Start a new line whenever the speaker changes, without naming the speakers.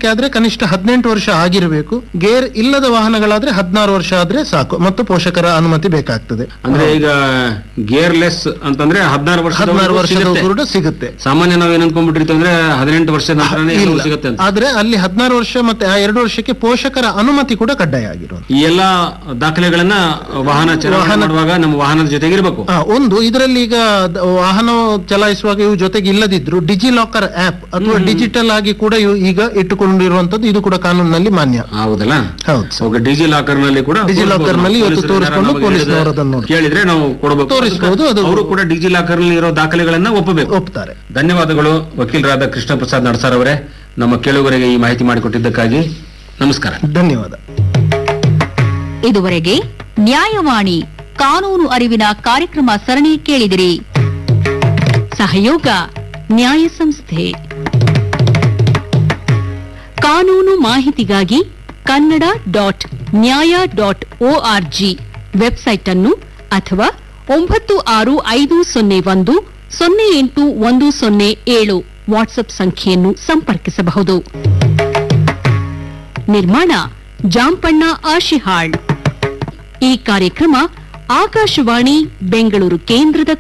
ವಾಹನಕ್ಕೆ ಆದ್ರೆ ಕನಿಷ್ಠ ಹದಿನೆಂಟು ವರ್ಷ ಆಗಿರಬೇಕು ಗೇರ್ ಇಲ್ಲದ ವಾಹನಗಳಾದ್ರೆ ಹದಿನಾರು ವರ್ಷ ಆದ್ರೆ ಸಾಕು ಮತ್ತು ಪೋಷಕರ ಅನುಮತಿ ಬೇಕಾಗ್ತದೆ
ಅಂದ್ರೆ ಈಗ ಗೇರ್ಲೆಸ್ ಅಂತಂದ್ರೆ ಹದಿನಾರು ವರ್ಷ
ಹದಿನಾರು ವರ್ಷದ ಕೂಡ ಸಿಗುತ್ತೆ
ಸಾಮಾನ್ಯ ನಾವ್ ಏನ್ ಅನ್ಕೊಂಡ್ಬಿಟ್ಟಿರ್ತೀವಿ ಅಂದ್ರೆ ಹದಿನೆಂಟು ವರ್ಷದ ನಂತರನೇ ಎಲ್ಲವೂ
ಇಲ್ಲ.
ಸಿಗುತ್ತೆ ಅಂತ
ಆದ್ರೆ ಅಲ್ಲಿ ಹದಿನಾರು ವರ್ಷ ಮತ್ತೆ ಆ ಎರಡು ವರ್ಷಕ್ಕೆ ಪೋಷಕರ ಅನುಮತಿ ಕೂಡ ಕಡ್ಡಾಯ ಆಗಿರೋದು
ಈ ಎಲ್ಲಾ ದಾಖಲೆಗಳನ್ನ ವಾಹನ ಚಲಾವಣೆ
ವಾಹನ-
ಮಾಡುವಾಗ ನಮ್ಮ ವಾಹನದ ಜೊತೆಗೆ ಇರಬೇಕು
ಆ, ಒಂದು ಇದರಲ್ಲಿ ಈಗ ದ- ವಾಹನ ಚಲಾಯಿಸುವಾಗ ಇವು ಜೊತೆಗೆ ಇಲ್ಲದಿದ್ರು ಡಿಜಿ ಲಾಕರ್ ಆಪ್ ಅಥವಾ ಡಿಜಿಟಲ್ ಆಗಿ ಕೂಡ ಇವು ಈಗ ಇಟ್ಟುಕೊಂಡಿರುವಂತದ್ದು ಇದು ಕೂಡ ಕಾನೂನಿನಲ್ಲಿ ಮಾನ್ಯ
ಹೌದಲ್ಲ
ಹೌದು ಸರ್.
ಅವಾಗ ಡಿಜಿ ಲಾಕರ್ ನಲ್ಲಿ ಕೂಡ
ಡಿಜಿ ಲಾಕರ್ ನಲ್ಲಿ ಇವತ್ತು
ಪೊಲೀಸರು
ತೋರಿಸ್ಕೊಂಡು
ಯಾರಾದ್ರೂ
ಪೊಲೀಸ್ನವರು
ಹೇಳಿದ್ರೆ
ಅದನ್ನು ನೋಡಿ.
ಕೇಳಿದ್ರೆ ನಾವು ಕೊಡಬೇಕು
ತೋರಿಸ್ಬೋದು, ಅದು-
ಅವರು ಕೂಡ ಡಿಜಿ ಲಾಕರ್ ನಲ್ಲಿ ಇರೋ ದಾಖಲೆಗಳನ್ನ ಒಪ್ಪಬೇಕು
ಒಪ್ತಾರೆ
ಧನ್ಯವಾದಗಳು ವಕೀಲರಾದ ಕೃಷ್ಣ ಪ್ರಸಾದ್ ನಡ್ಸಾರ್ ಅವರೇ ನಮ್ಮ ಕೇಳುಗರಿಗೆ ಈ ಮಾಹಿತಿ ಮಾಡಿಕೊಟ್ಟಿದ್ದಕ್ಕಾಗಿ ನಮಸ್ಕಾರ
ಧನ್ಯವಾದ
ಇದುವರೆಗೆ ನ್ಯಾಯವಾಣಿ ಕಾನೂನು ಅರಿವಿನ ಕಾರ್ಯಕ್ರಮ ಸರಣಿ ಕೇಳಿದಿರಿ ಸಹಯೋಗ ನ್ಯಾಯ ಸಂಸ್ಥೆ ಕಾನೂನು ಮಾಹಿತಿಗಾಗಿ Kannada dot Nyaya dot org website ಅನ್ನು ಅಥವಾ ಒಂಬತ್ತು ಆರು ಐದು ಸೊನ್ನೆ ಒಂದು ಸೊನ್ನೆ ಎಂಟು ಒಂದು ಸೊನ್ನೆ ಏಳು ವಾಟ್ಸ್ಆಪ್ ಸಂಖ್ಯೆಯನ್ನು ಸಂಪರ್ಕಿಸಬಹುದು ನಿರ್ಮಾಣ ಜಾಂಪಣ್ಣ ಆಶಿಹಾಳ್ ಈ ಕಾರ್ಯಕ್ರಮ ಆಕಾಶವಾಣಿ ಬೆಂಗಳೂರು ಕೇಂದ್ರದ